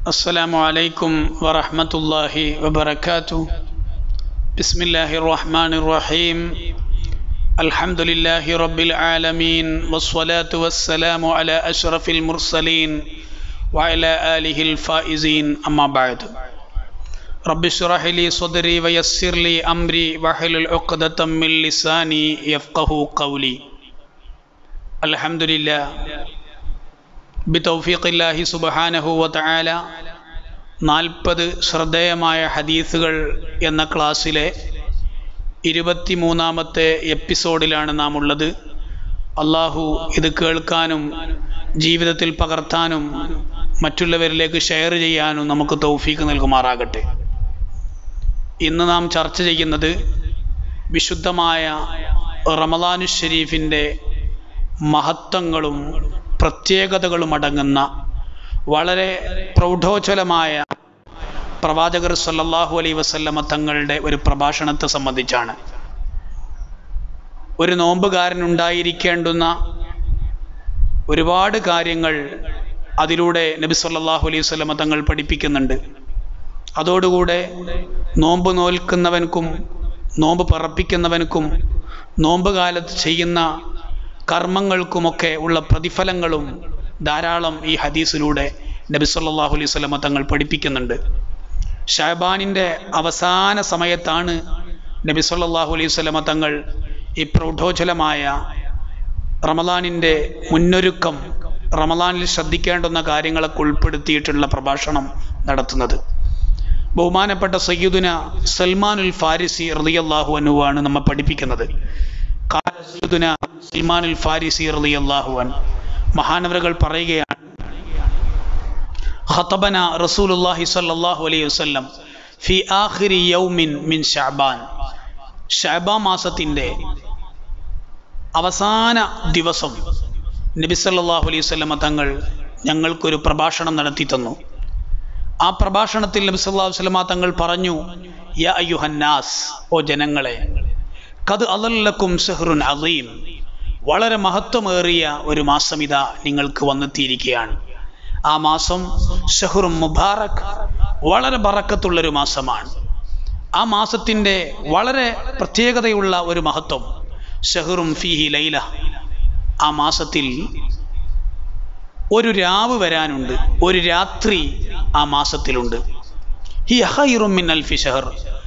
السلام عليكم ورحمة الله وبركاته بسم الله الرحمن الرحيم الحمد لله رب العالمين والصلاة والسلام على أشرف المرسلين وعلى آله الفائزين أما بعد رب اشرح لي صدري ويسر لي أمري واحلل عقدة من لساني يفقه قولي الحمد لله ബിതൗഫീഖില്ലാഹി സുബഹാനഹു വതആല നാൽപ്പത് ശ്രദ്ധേയമായ ഹദീസുകൾ എന്ന ക്ലാസ്സിലെ ഇരുപത്തിമൂന്നാമത്തെ എപ്പിസോഡിലാണ് നാം ഉള്ളത് അള്ളാഹു ഇത് കേൾക്കാനും ജീവിതത്തിൽ പകർത്താനും മറ്റുള്ളവരിലേക്ക് ഷെയർ ചെയ്യാനും നമുക്ക് തൗഫീഖ് നൽകുമാറാകട്ടെ ഇന്ന് നാം ചർച്ച ചെയ്യുന്നത് വിശുദ്ധമായ റമദാനു ഷരീഫിൻ്റെ മഹത്വങ്ങളും പ്രത്യേകതകളും അടങ്ങുന്ന വളരെ പ്രൗഢോജ്വലമായ പ്രവാചകർ സല്ലല്ലാഹു അലൈ വസല്ലമ തങ്ങളുടെ ഒരു പ്രഭാഷണത്തെ സംബന്ധിച്ചാണ് ഒരു നോമ്പുകാരൻ ഉണ്ടായിരിക്കേണ്ടുന്ന ഒരുപാട് കാര്യങ്ങൾ അതിലൂടെ നബി സല്ലല്ലാഹു അലൈഹി വസല്ലമ തങ്ങൾ പഠിപ്പിക്കുന്നുണ്ട് അതോടുകൂടെ നോമ്പ് നോൽക്കുന്നവൻക്കും നോമ്പ് പറപ്പിക്കുന്നവൻക്കും നോമ്പ് കാലത്ത് ചെയ്യുന്ന കർമ്മങ്ങൾക്കുമൊക്കെ ഉള്ള പ്രതിഫലങ്ങളും ധാരാളം ഈ ഹദീസിലൂടെ നബി സല്ലല്ലാഹു അലൈഹി വസല്ലമ തങ്ങൾ പഠിപ്പിക്കുന്നുണ്ട് ഷാബാനിൻ്റെ അവസാന സമയത്താണ് നബി സല്ലല്ലാഹു അലൈഹി വസല്ലമ തങ്ങൾ ഈ പ്രൗഢോജ്വലമായ റമദാനിൻ്റെ മുന്നൊരുക്കം റമദാനിൽ ശ്രദ്ധിക്കേണ്ടുന്ന കാര്യങ്ങളൊക്കെ ഉൾപ്പെടുത്തിയിട്ടുള്ള പ്രഭാഷണം നടത്തുന്നത് ബഹുമാനപ്പെട്ട സയ്യിദുന സൽമാനുൽ ഫാരിസി റളിയല്ലാഹു അൻഹുവാണ് നമ്മെ പഠിപ്പിക്കുന്നത് സയ്യിദുന സൽമാനുൽ ഫാരിസി റളിയല്ലാഹു അൻ മഹാനവറുകൾ പറയുകയാണ് ഖതബന റസൂലുള്ളാഹി സ്വല്ലല്ലാഹു അലൈഹി വസല്ലം ഫി ആഖിരി യൗമിൻ മിൻ ശഅബാൻ ശഅബാൻ മാസത്തിൻ്റെ അവസാന ദിവസം നബി സല്ലല്ലാഹു അലൈഹി വസല്ലമ തങ്ങൾ ഞങ്ങൾക്കൊരു പ്രഭാഷണം നടത്തി തന്നു ആ പ്രഭാഷണത്തിൽ നബി സല്ലല്ലാഹു അലൈഹി വസല്ലമ തങ്ങൾ പറഞ്ഞു യാ അയ്യുഹന്നാസ് ഓ ജനങ്ങളെ കത് അലല്ലക്കും സെഹ്റുൻ അലീം വളരെ മഹത്വമേറിയ ഒരു മാസം ഇതാ നിങ്ങൾക്ക് വന്നെത്തിയിരിക്കുകയാണ് ആ മാസം ഷഹറും മുബാറക് വളരെ ബറക്കത്തുള്ളൊരു മാസമാണ് ആ മാസത്തിൻ്റെ വളരെ പ്രത്യേകതയുള്ള ഒരു മഹത്വം ഷഹറും ഫിഹി ലൈല ആ മാസത്തിൽ ഒരു രാവ് വരാനുണ്ട് ഒരു രാത്രി ആ മാസത്തിലുണ്ട് ഹി ഹൈറും മിൻ അൽഫി ഷഹർ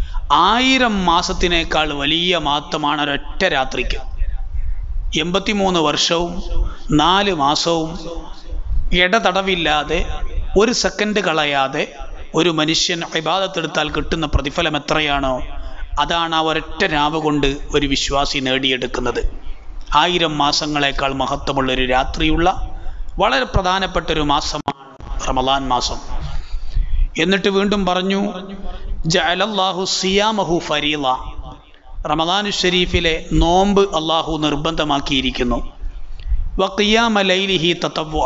ആയിരം മാസത്തിനേക്കാൾ വലിയ മാത്തമാണ് ഒരൊറ്റ രാത്രിക്ക് എൺപത്തിമൂന്ന് വർഷവും നാല് മാസവും ഇടതടവില്ലാതെ ഒരു സെക്കൻഡ് കളയാതെ ഒരു മനുഷ്യൻ ഇബാദത്തെടുത്താൽ കിട്ടുന്ന പ്രതിഫലം എത്രയാണോ അതാണ് ആ ഒരൊറ്റ രാവ് കൊണ്ട് ഒരു വിശ്വാസി നേടിയെടുക്കുന്നത് ആയിരം മാസങ്ങളെക്കാൾ മഹത്വമുള്ള ഒരു രാത്രിയുള്ള വളരെ പ്രധാനപ്പെട്ട ഒരു മാസമാണ് റമദാൻ മാസം എന്നിട്ട് വീണ്ടും പറഞ്ഞു ജഅലല്ലാഹു സിയാമഹു ഫരീള റമദാനു ഷരീഫിലെ നോമ്പ് അള്ളാഹു നിർബന്ധമാക്കിയിരിക്കുന്നു വഖിയാമ ലൈലിഹി തത്തവ്വ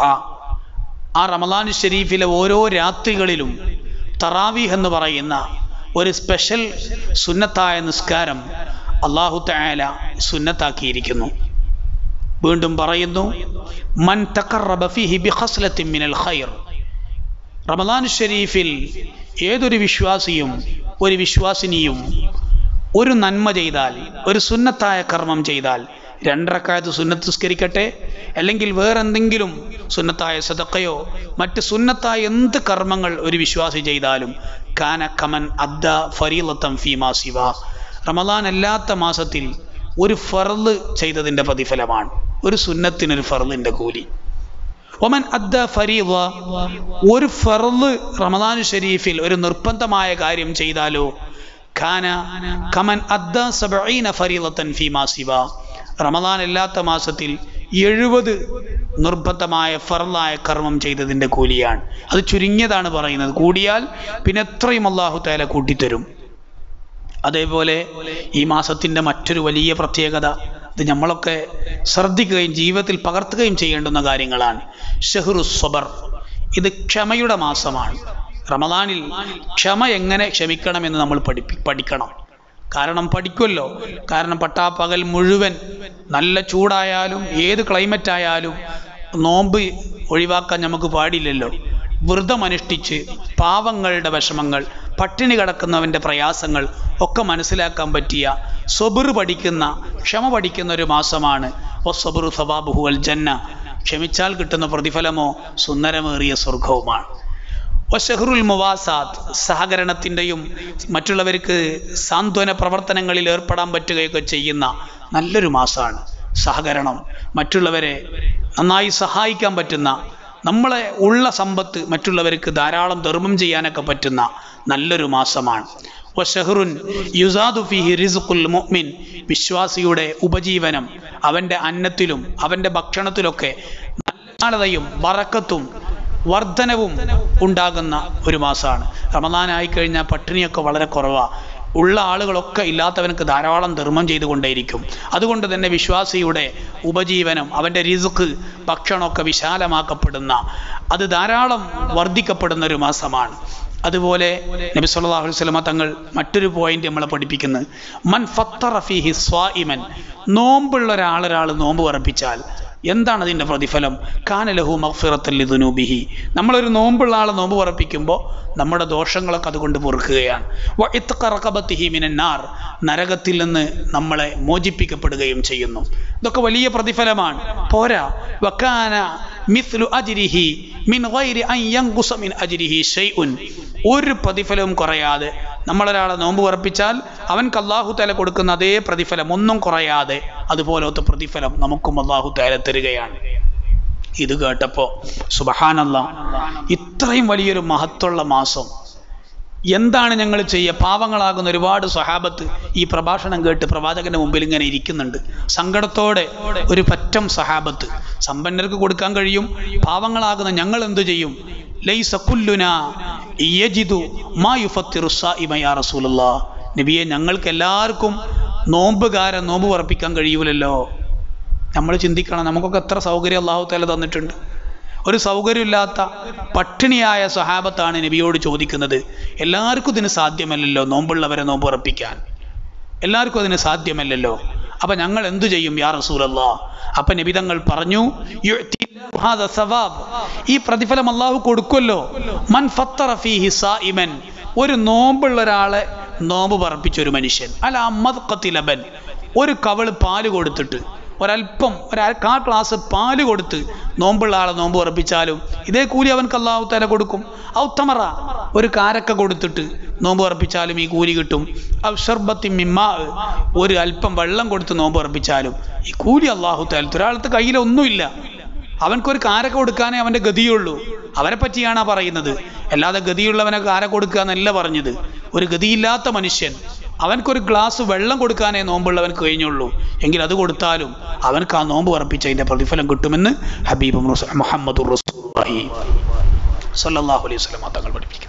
ആ റമദാനു ഷരീഫിലെ ഓരോ രാത്രികളിലും തറാവീഹ് എന്ന് പറയുന്ന ഒരു സ്പെഷ്യൽ സുന്നത്തായ നിസ്കാരം അള്ളാഹു തആല സുന്നത്താക്കിയിരിക്കുന്നു വീണ്ടും പറയുന്നു മൻ തഖറബ ഫീഹി ബിഖസ്ലത്തിൻ മിനൽ ഖൈർ റമദാൻ ഷരീഫിൽ ഏതൊരു വിശ്വാസിയും ഒരു വിശ്വാസിനിയും ഒരു നന്മ ചെയ്താൽ ഒരു സുന്നത്തായ കർമ്മം ചെയ്താൽ രണ്ടരക്കാലത്ത് സുന്നത്ത് സ്കരിക്കട്ടെ അല്ലെങ്കിൽ വേറെന്തെങ്കിലും സുന്നത്തായ സദക്കയോ മറ്റ് സുന്നത്തായ എന്ത് കർമ്മങ്ങൾ ഒരു വിശ്വാസി ചെയ്താലും കാന കമൻ അദ്ദ ഫരീലത്തം ഫീമാ ശിവ റമദാൻ അല്ലാത്ത മാസത്തിൽ ഒരു ഫർള് ചെയ്തതിൻ്റെ പ്രതിഫലമാണ് ഒരു സുന്നത്തിനൊരു ഫർളിൻ്റെ കൂലി ഒമൻ അദ്ദ ഫരീദ ഒരു ഫർള് റമദാൻ ഷരീഫിൽ ഒരു നിർബന്ധമായ കാര്യം ചെയ്താലോ ഖാന കമൻ അദ്ദ സബഈന ഫരീദത്തൻ ഫീമാ സിവ റമദാൻ അല്ലാത്ത മാസത്തിൽ എഴുപത് നിർബന്ധമായ ഫർളായ കർമ്മം ചെയ്തതിൻ്റെ കൂലിയാണ് അത് ചുരുങ്ങിയതാണ് പറയുന്നത് കൂടിയാൽ പിന്നെ എത്രയും അള്ളാഹു തആല കൂട്ടിത്തരും അതേപോലെ ഈ മാസത്തിൻ്റെ മറ്റൊരു വലിയ പ്രത്യേകത ഇത് നമ്മളൊക്കെ ശ്രദ്ധിക്കുകയും ജീവിതത്തിൽ പകർത്തുകയും ചെയ്യേണ്ടുന്ന കാര്യങ്ങളാണ് ഷെഹ്റു സ്വബർ ഇത് ക്ഷമയുടെ മാസമാണ് റമദാനിൽ ക്ഷമ എങ്ങനെ ക്ഷമിക്കണമെന്ന് നമ്മൾ പഠിപ്പി പഠിക്കണം കാരണം പഠിക്കുമല്ലോ കാരണം പട്ടാപ്പകൽ മുഴുവൻ നല്ല ചൂടായാലും ഏത് ക്ലൈമറ്റ് ആയാലും നോമ്പ് ഒഴിവാക്കാൻ നമുക്ക് പാടില്ലല്ലോ വ്രതമനുഷ്ഠിച്ച് പാവങ്ങളുടെ വിഷമങ്ങൾ പട്ടിണി കിടക്കുന്നവൻ്റെ പ്രയാസങ്ങൾ ഒക്കെ മനസ്സിലാക്കാൻ പറ്റിയ സ്വബിർ പഠിക്കുന്ന ക്ഷമ പഠിക്കുന്ന ഒരു മാസമാണ് ഒസ്വബുറു സവാബുഹു അൽ ജന്ന ക്ഷമിച്ചാൽ കിട്ടുന്ന പ്രതിഫലമോ സുന്ദരമേറിയ സ്വർഗവുമാണ് ഒഷഹറുൽ മുവാസാത്ത് സഹകരണത്തിൻ്റെയും മറ്റുള്ളവർക്ക് സാന്ത്വന പ്രവർത്തനങ്ങളിൽ ഏർപ്പെടാൻ പറ്റുകയൊക്കെ ചെയ്യുന്ന നല്ലൊരു മാസമാണ് സഹകരണം മറ്റുള്ളവരെ നന്നായി സഹായിക്കാൻ പറ്റുന്ന നമ്മളെ ഉള്ള സമ്പത്ത് മറ്റുള്ളവർക്ക് ധാരാളം ധർമ്മം ചെയ്യാനൊക്കെ പറ്റുന്ന നല്ലൊരു മാസമാണ് വഷഹറുൻ യുസാദു ഫിഹി റിസുഖുൽ മുഅ്മിൻ വിശ്വാസിയുടെ ഉപജീവനം അവൻ്റെ അന്നത്തിലും അവൻ്റെ ഭക്ഷണത്തിലൊക്കെ നാളതയും വറക്കത്തും വർധനവും ഉണ്ടാകുന്ന ഒരു മാസമാണ് റമദാനായി കഴിഞ്ഞാൽ പട്ടിണിയൊക്കെ വളരെ കുറവാണ് ഉള്ള ആളുകളൊക്കെ ഇല്ലാത്തവനക്ക് ധാരാളം ധർമ്മം ചെയ്തുകൊണ്ടേയിരിക്കും അതുകൊണ്ട് തന്നെ വിശ്വാസിയുടെ ഉപജീവനം അവൻ്റെ റിസുക്ക് ഭക്ഷണമൊക്കെ വിശാലമാക്കപ്പെടുന്ന അത് ധാരാളം വർദ്ധിക്കപ്പെടുന്ന ഒരു മാസമാണ് അതുപോലെ നബി സല്ലല്ലാഹു അലൈഹി വസല്ലമ തങ്ങൾ മറ്റൊരു പോയിന്റ് നമ്മളെ പഠിപ്പിക്കുന്നത് മൻ ഫത്തറ ഫീഹി സ്വാഇമൻ നോമ്പുള്ള ഒരാളൊരാൾ നോമ്പ് ഉറപ്പിച്ചാൽ എന്താണ് അതിൻ്റെ പ്രതിഫലം കാനലഹു മഗ്ഫിറത്തല്ലി ദുനൂബിഹി നമ്മളൊരു നോമ്പുള്ള ആളെ നോമ്പ് ഉറപ്പിക്കുമ്പോൾ നമ്മുടെ ദോഷങ്ങളൊക്കെ അതുകൊണ്ട് പൊറുക്കുകയാണ് വ ഇത്ഖ റഖബത്തിഹി മിനന്നാർ നരകത്തിൽ നിന്ന് നമ്മളെ മോചിപ്പിക്കപ്പെടുകയും ചെയ്യുന്നു ഇതൊക്കെ വലിയ പ്രതിഫലമാണ് പോരാ വക്കാന മിസ്ലു അജ്രിഹി മിൻ ഗൈരി അൻ യൻഖുസ മിൻ അജ്രിഹി ഷൈഉൻ ഒരു പ്രതിഫലവും കുറയാതെ നമ്മളൊരാളെ നോമ്പ് ഉറപ്പിച്ചാൽ അവൻക്ക് അള്ളാഹു തല കൊടുക്കുന്ന അതേ പ്രതിഫലം ഒന്നും കുറയാതെ അതുപോലത്തെ പ്രതിഫലം നമുക്കും അള്ളാഹു തല തരികയാണ് ഇത് കേട്ടപ്പോൾ സുബഹാനല്ല ഇത്രയും വലിയൊരു മഹത്വമുള്ള മാസം എന്താണ് ഞങ്ങൾ ചെയ്യുക പാവങ്ങളാകുന്ന ഒരുപാട് സഹാബത്ത് ഈ പ്രഭാഷണം കേട്ട് പ്രവാചകന്റെ മുമ്പിൽ ഇങ്ങനെ ഇരിക്കുന്നുണ്ട് സങ്കടത്തോടെ ഒരു പറ്റം സഹാബത്ത് സമ്പന്നർക്ക് കൊടുക്കാൻ കഴിയും പാവങ്ങളാകുന്ന ഞങ്ങൾ എന്തു ചെയ്യും ലൈസ കുല്ലുന യജിദു മാ യുഫത്തിറു സായിമ യാ റസൂലുള്ളാ നബിയെ ഞങ്ങൾക്ക് എല്ലാവർക്കും നോമ്പുകാരൻ നോമ്പ് ഉറപ്പിക്കാൻ കഴിയൂലല്ലോ നമ്മൾ ചിന്തിക്കണം നമുക്കൊക്കെ എത്ര സൗകര്യം അള്ളാഹു താല തന്നിട്ടുണ്ട് ഒരു സൗകര്യമില്ലാത്ത പട്ടിണിയായ സഹാബത്താണ് നബിയോട് ചോദിക്കുന്നത് എല്ലാവർക്കും ഇതിന് സാധ്യമല്ലല്ലോ നോമ്പുള്ളവരെ നോമ്പ് ഉറപ്പിക്കാൻ എല്ലാവർക്കും അതിന് സാധ്യമല്ലല്ലോ അപ്പൊ ഞങ്ങൾ എന്തു ചെയ്യും യാ റസൂലല്ലാ അപ്പൊ നബിതങ്ങൾ പറഞ്ഞു "യുഅ്തി ഹാദ സവാബ്." ഈ പ്രതിഫലം അള്ളാഹു കൊടുക്കുമല്ലോ മൻ ഫത്തറ ഫീഹി സായിമൻ ഒരു നോമ്പുള്ള ഒരാളെ നോമ്പ് പറപ്പിച്ച ഒരു മനുഷ്യൻ അല്ല അമ്മദ് ലബൻ ഒരു കവള് പാല് കൊടുത്തിട്ട് ഒരല്പം ഒരാ കാ ഗ്ലാസ് പാല് കൊടുത്ത് നോമ്പുള്ള ആളെ നോമ്പ് ഉറപ്പിച്ചാലും ഇതേ കൂലി അവൻക്ക് അള്ളാഹു തല കൊടുക്കും ഔത്തമറ ഒരു കാരക്ക കൊടുത്തിട്ട് നോമ്പ് ഉറപ്പിച്ചാലും ഈ കൂലി കിട്ടും ഔഷർബത്തി മിമ്മാ ഒരു അല്പം വെള്ളം കൊടുത്ത് നോമ്പ് ഉറപ്പിച്ചാലും ഈ കൂലി അള്ളാഹു തല ഒരാളത്തെ കയ്യിലൊന്നുമില്ല അവൻക്കൊരു കാരക്ക കൊടുക്കാനേ അവൻ്റെ ഗതിയുള്ളൂ അവനെ പറ്റിയാണ് ആ പറയുന്നത് അല്ലാതെ ഗതിയുള്ളവനെ കാര കൊടുക്കുക എന്നല്ല പറഞ്ഞത് ഒരു ഗതിയില്ലാത്ത മനുഷ്യൻ അവൻക്കൊരു ഗ്ലാസ് വെള്ളം കൊടുക്കാനേ നോമ്പുള്ളവൻക്ക് കഴിഞ്ഞുള്ളൂ എങ്കിൽ അത് കൊടുത്താലും അവൻക്ക് ആ നോമ്പ് ഉറപ്പിച്ചതിൻ്റെ പ്രതിഫലം കിട്ടുമെന്ന് ഹബീബ് മുഹമ്മദ് റസൂലുള്ളാഹി സ്വല്ലല്ലാഹു അലൈഹി വസല്ലം തങ്ങൾ പഠിപ്പിക്കുന്നു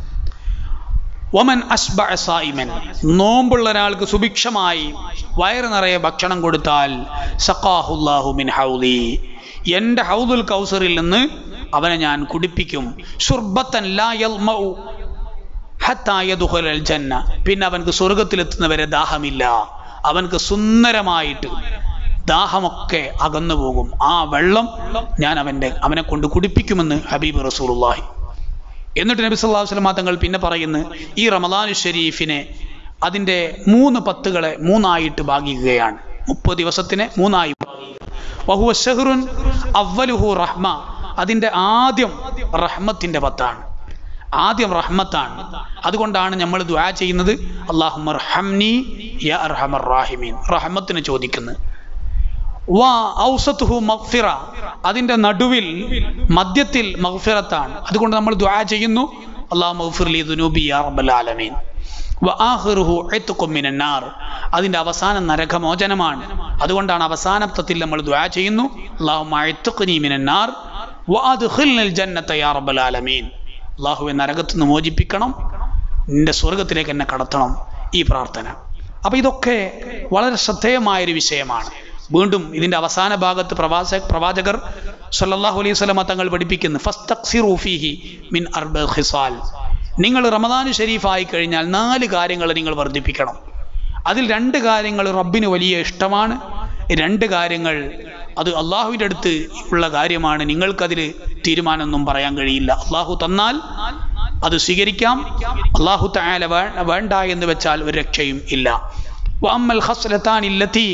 ഒമൻ അസ്ബഅ സായിമൻ നോമ്പുള്ള ഒരാൾക്ക് സുഭിക്ഷമായി വയറ് നിറയെ ഭക്ഷണം കൊടുത്താൽ സഖാഹുല്ലാഹു മിൻ ഹൗദി എൻ്റെ ഹൗദുൽ കൗസറിൽ നിന്ന് അവനെ ഞാൻ കുടിപ്പിക്കും ഷുർബത്തൻ ലാ യൽമഉ ഹത്താ യദ്ഖുലൽ ജന്ന പിന്നെ അവൻക്ക് സ്വർഗത്തിലെത്തുന്നവരെ ദാഹമില്ല അവൻക്ക് സുന്ദരമായിട്ട് ദാഹമൊക്കെ അകന്നു പോകും ആ വെള്ളം ഞാൻ അവൻ്റെ അവനെ കൊണ്ട് കുടിപ്പിക്കുമെന്ന് ഹബീബ് റസൂലുള്ളാഹി എന്നിട്ട് നബി സല്ലല്ലാഹു അലൈഹി വസല്ലം തങ്ങൾ പിന്നെ പറയുന്നു ഈ റമദാനു ഷരീഫിനെ അതിൻ്റെ മൂന്ന് പത്തുകളെ മൂന്നായിട്ട് ഭാഗിക്കുകയാണ് മുപ്പത് ദിവസത്തിനെ മൂന്നായി വഹുവ ഷഹ്റുൻ അവലുഹു റഹ്മ അതിൻ്റെ ആദ്യം റഹ്മത്തിൻ്റെ പത്താണ് ആദ്യം റഹ്മത്താണ് അതുകൊണ്ടാണ് നമ്മൾ ദുആ ചെയ്യുന്നത് അള്ളാഹുമർ ഹംനി യാ അർഹമർ റാഹിമീൻ റഹ്മത്തിന് ചോദിക്കുന്നത് വാ ഔസത്തുഹു മഗ്ഫിറ അതിൻ്റെ നടുവിൽ മധ്യത്തിൽ മഗ്ഫിറത്താണ് അതുകൊണ്ട് നമ്മൾ ദുആ ചെയ്യുന്നു അള്ളാഹു മഗ്ഫിർലി ദുനൂബി യാ റബ്ബൽ ആലമീൻ വആഖിറുഹു ഇത്ഖും മിനൻ നാർ അതിൻ്റെ അവസാനം നരകമോചനമാണ് അതുകൊണ്ടാണ് അവസാനത്വത്തിൽ നമ്മൾ ദുആ ചെയ്യുന്നു അല്ലാഹുമ്മ ഇത്ഖ്നി മിനൻ നാർ വഅദ്ഖിൽനിൽ ജന്നത യാ റബ്ബൽ ആലമീൻ അള്ളാഹുവെ നരകത്ത് നിന്ന് മോചിപ്പിക്കണം നിന്റെ സ്വർഗത്തിലേക്ക് എന്നെ കടത്തണം ഈ പ്രാർത്ഥന അപ്പോൾ ഇതൊക്കെ വളരെ ശ്രദ്ധേയമായൊരു വിഷയമാണ് വീണ്ടും ഇതിൻ്റെ അവസാന ഭാഗത്ത് പ്രവാസ പ്രവാചകർ സല്ലല്ലാഹു അലൈഹി വസല്ലമ തങ്ങൾ പഠിപ്പിക്കുന്നു ഫസ്തഖ്സിറു ഫീഹി മിൻ അർബൽ ഖിസാൽ നിങ്ങൾ റമദാൻ ഷരീഫായി കഴിഞ്ഞാൽ നാല് കാര്യങ്ങൾ നിങ്ങൾ വർദ്ധിപ്പിക്കണം അതിൽ രണ്ട് കാര്യങ്ങൾ റബ്ബിന് വലിയ ഇഷ്ടമാണ് രണ്ട് കാര്യങ്ങൾ അത് അള്ളാഹുവിൻ്റെ അടുത്ത് ഉള്ള കാര്യമാണ് നിങ്ങൾക്കതിൽ തീരുമാനമൊന്നും പറയാൻ കഴിയില്ല അള്ളാഹു തന്നാൽ അത് സ്വീകരിക്കാം അള്ളാഹു തആല വേ- വേണ്ട എന്ന് വെച്ചാൽ ഒരു രക്ഷയും ഇല്ല വഅമ്മൽ ഖസ്ലത്താനില്ലത്തി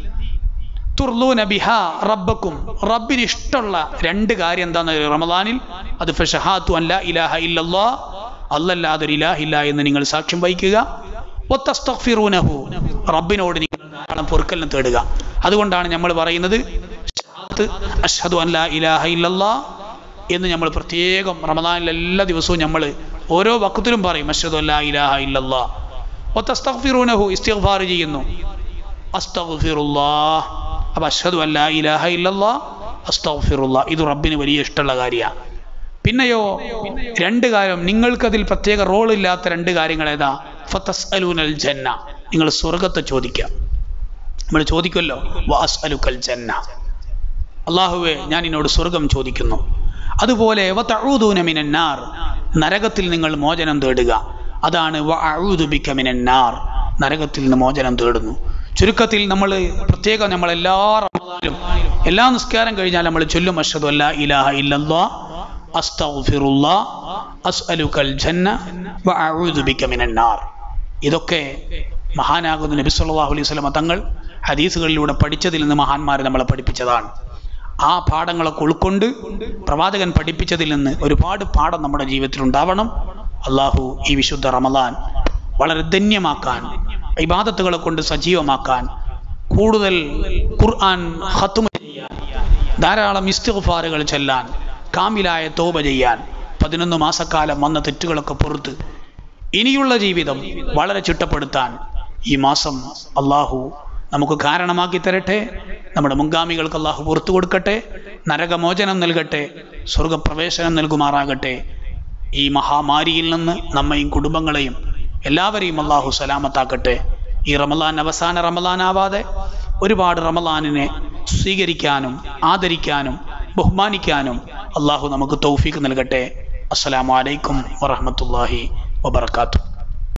തുർലൂന ബിഹ റബ്ബക്കും റബ്ബിന് ഇഷ്ടമുള്ള രണ്ട് കാര്യം എന്താന്ന് റമദാനിൽ അത് ഫഷഹാത്തു അല്ല ഇലാഹ ഇല്ലല്ലാ അല്ലല്ലാതെ ഒരു ഇലാഹില്ല എന്ന് നിങ്ങൾ സാക്ഷ്യം വഹിക്കുക വത്തസ്തഗ്ഫിറൂനഹു റബ്ബിനോട് നിങ്ങൾ ധാരാളം പൊറുക്കലിന് തേടുക അതുകൊണ്ടാണ് നമ്മൾ പറയുന്നത് ഷഹാദത്ത് അഷ്ഹദു അൻ ലാ ഇലാഹ ഇല്ലല്ലാ എന്ന് നമ്മൾ പ്രത്യേകം റമദാനിൽ എല്ലാ ദിവസവും നമ്മൾ ഓരോ വക്കത്തിലും പറയും അഷ്ഹദു അൻ ലാ ഇലാഹ ഇല്ലല്ലാ വത്തസ്തഗ്ഫിറൂനഹു ഇസ്തിഗ്ഫാർ ചെയ്യുന്നു അസ്തഗ്ഫിറുല്ലാഹ് അപ്പം അഷ്ഹദു അൻ ലാ ഇലാഹ ഇല്ലല്ലാ അസ്തഗ്ഫിറുല്ലാ ഇത് റബ്ബിന് വലിയ ഇഷ്ടമുള്ള കാര്യമാണ് പിന്നെയോ രണ്ട് കാര്യം നിങ്ങൾക്കതിൽ പ്രത്യേക റോൾ ഇല്ലാത്ത രണ്ട് കാര്യങ്ങൾ ഏതാ ഫത്തസ് അലൂനൽ ജന്ന നിങ്ങൾ സ്വർഗത്തെ ചോദിക്കാം നമ്മൾ ചോദിക്കുമല്ലോ വാസ് അലുക്കൽ ജന്ന അള്ളാഹുവെ ഞാൻ എന്നോട് സ്വർഗം ചോദിക്കുന്നു അതുപോലെ വതഊദൂന മിനന്നാർ നരകത്തിൽ നിങ്ങൾ മോചനം തേടുക അതാണ് വഅഊദു ബിക മിനന്നാർ നരകത്തിൽ നിന്ന് മോചനം തേടുന്നു ചുരുക്കത്തിൽ നമ്മൾ പ്രത്യേകം നമ്മൾ എല്ലാ റമദാനിലും എല്ലാ നിസ്കാരം കഴിഞ്ഞാൽ നമ്മൾ ചൊല്ലും അഷ്ഹദു അല്ലാ ഇലാഹ ഇല്ലല്ലാ അസ്തഗ്ഫിറുല്ലാ അസ്അലുക്കൽ ജന്ന വഅഊദു ബിക മിനന്നാർ ഇതൊക്കെ മഹാനാകുന്ന നബി സല്ലല്ലാഹു അലൈഹി വസല്ലമ തങ്ങൾ ഹദീസുകളിലൂടെ പഠിച്ചതിൽ നിന്ന് മഹാന്മാർ നമ്മളെ പഠിപ്പിച്ചതാണ് ആ പാഠങ്ങളൊക്കെ ഉൾക്കൊണ്ട് പ്രവാചകൻ പഠിപ്പിച്ചതിൽ നിന്ന് ഒരുപാട് പാഠം നമ്മുടെ ജീവിതത്തിൽ ഉണ്ടാവണം അള്ളാഹു ഈ വിശുദ്ധ റമദാൻ വളരെ ധന്യമാക്കാൻ ഇബാദത്തുകളെ കൊണ്ട് സജീവമാക്കാൻ കൂടുതൽ ഖുർആൻ ഖത്തുമ ചെയ്യാൻ ധാരാളം ഇസ്തിഗ്ഫാറുകൾ ചെല്ലാൻ കാമിലായ തോപ ചെയ്യാൻ പതിനൊന്ന് മാസക്കാലം വന്ന തെറ്റുകളൊക്കെ പുറത്ത് ഇനിയുള്ള ജീവിതം വളരെ ചിട്ടപ്പെടുത്താൻ ഈ മാസം അള്ളാഹു നമുക്ക് കാരണമാക്കി തരട്ടെ നമ്മുടെ മുൻഗാമികൾക്ക് അള്ളാഹു പുറത്തു കൊടുക്കട്ടെ നരകമോചനം നൽകട്ടെ സ്വർഗപ്രവേശനം നൽകുമാറാകട്ടെ ഈ മഹാമാരിയിൽ നിന്ന് നമ്മയും കുടുംബങ്ങളെയും എല്ലാവരെയും അള്ളാഹു സലാമത്താക്കട്ടെ ഈ റമലാൻ അവസാന റമലാനാവാതെ ഒരുപാട് റമലാനിനെ സ്വീകരിക്കാനും ആദരിക്കാനും ബഹുമാനിക്കാനും അള്ളാഹു നമുക്ക് തൗഫീക്ക് നൽകട്ടെ അസ്സലാമു അലൈക്കും വറഹ്മത്തുള്ളാഹി വബർക്കാത്തു